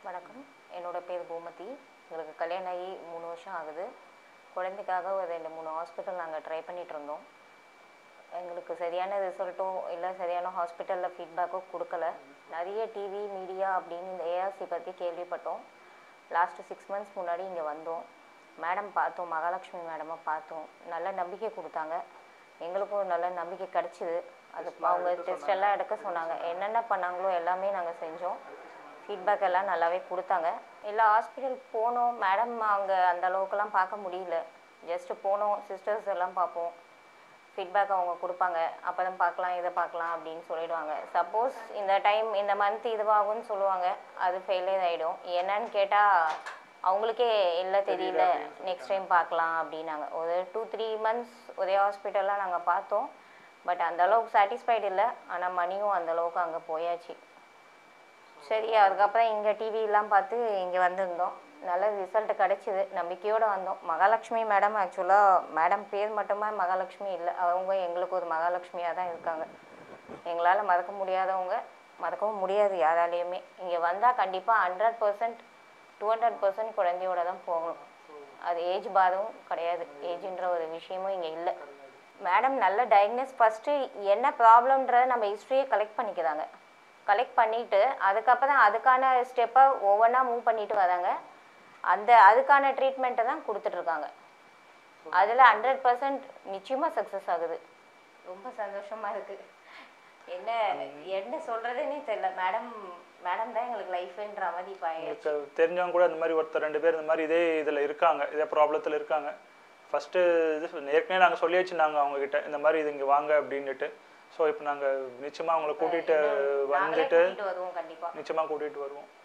வணக்கம் என்னோட பேர் கோமதி எங்களுக்கு கல்யாணம் ஆகி மூணு வருஷம் ஆகுது குழந்தைக்காக ஒரு ரெண்டு மூணு ஹாஸ்பிட்டல் நாங்கள் ட்ரை பண்ணிட்டு இருந்தோம் எங்களுக்கு சரியான ரிசல்ட்டோ இல்லை சரியான ஹாஸ்பிட்டலில் ஃபீட்பேக்கோ கொடுக்கல நிறைய டிவி மீடியா அப்படின்னு இந்த ஏஆர்சி பற்றி கேள்விப்பட்டோம் லாஸ்ட்டு சிக்ஸ் மந்த்ஸ் முன்னாடி இங்கே வந்தோம் மேடம் பார்த்தோம் மகாலட்சுமி மேடமை பார்த்தோம் நல்ல நம்பிக்கை கொடுத்தாங்க எங்களுக்கும் ஒரு நல்ல நம்பிக்கை கிடச்சிது அது அவங்க டெஸ்ட் எல்லாம் எடுக்க சொன்னாங்க என்னென்ன பண்ணாங்களோ எல்லாமே நாங்கள் செஞ்சோம் ஃபீட்பேக் எல்லாம் நல்லாவே கொடுத்தாங்க எல்லா ஹாஸ்பிட்டல் போனோம் மேடம் அங்கே அந்த அளவுக்குலாம் பார்க்க முடியல ஜஸ்ட்டு போனோம் சிஸ்டர்ஸ் எல்லாம் பார்ப்போம் ஃபீட்பேக் அவங்க கொடுப்பாங்க அப்போ தான் பார்க்கலாம் இதை பார்க்கலாம் அப்படின்னு சொல்லிடுவாங்க சப்போஸ் இந்த டைம் இந்த மந்த் இதுவாகும்னு சொல்லுவாங்க அது ஃபெயிலியர் ஆகிடும் என்னன்னு கேட்டால் அவங்களுக்கே இல்லை தெரியல நெக்ஸ்ட் டைம் பார்க்கலாம் அப்படின்னாங்க ஒரு டூ த்ரீ மந்த்ஸ் ஒரே ஹாஸ்பிட்டலில் நாங்கள் பார்த்தோம் பட் அந்த அளவுக்கு சாட்டிஸ்ஃபைடு இல்லை ஆனால் மணியும் அந்த அளவுக்கு அங்கே போயாச்சு சரி அதுக்கப்புறம் இங்கே டிவிலாம் பார்த்து இங்கே வந்திருந்தோம் நல்ல ரிசல்ட் கிடச்சிது நம்பிக்கையோடு வந்தோம் மகாலட்சுமி மேடம் ஆக்சுவலாக மேடம் பேர் மட்டுமா மகாலட்சுமி இல்லை அவங்க எங்களுக்கு ஒரு மகாலட்சுமியாக தான் இருக்காங்க எங்களால் மறக்க முடியாதவங்க மறக்கவும் முடியாது யாராலேயுமே இங்கே வந்தால் கண்டிப்பாக hundred percent to hundred percent குழந்தையோட தான் போகணும் அது ஏஜ் பாதும் கிடையாது ஏஜ்ன்ற ஒரு விஷயமும் இங்கே இல்லை மேடம் நல்ல டயக்னஸ் ஃபஸ்ட்டு என்ன ப்ராப்ளம்ன்றதை நம்ம ஹிஸ்ட்ரியை கலெக்ட் பண்ணிக்கிறாங்க கலெக்ட் பண்ணிவிட்டு அதுக்கப்புறம் அதுக்கான ஸ்டெப்பை ஒவ்வொன்றா மூவ் பண்ணிட்டு வராங்க அந்த அதுக்கான ட்ரீட்மெண்ட்டை தான் கொடுத்துட்ருக்காங்க அதில் ஹண்ட்ரட் பர்சன்ட் நிச்சயமாக சக்ஸஸ் ஆகுது ரொம்ப சந்தோஷமாக இருக்குது என்ன என்ன சொல்கிறதுனே தெரியல மேடம் மேடம் தான் எங்களுக்கு லைஃப்ன்ற மாதிரி இப்போ ஆயிடுச்சு எனக்கு தெரிஞ்சவங்க கூட இந்த மாதிரி ஒருத்தர் ரெண்டு பேர் இந்த மாதிரி இதே இதில் இருக்காங்க இதே ப்ராப்ளத்தில் இருக்காங்க ஃபஸ்ட்டு இது ஏற்கனவே நாங்கள் சொல்லியாச்சு நாங்கள் அவங்கக்கிட்ட இந்த மாதிரி இது இங்கே வாங்க அப்படின்னுட்டு ஸோ இப்போ நாங்கள் நிச்சயமாக அவங்கள கூட்டிகிட்டு நாங்களே வந்துட்டு கூட்டிட்டு வருவோம் கண்டிப்பாக நிச்சயமாக கூட்டிகிட்டு வருவோம்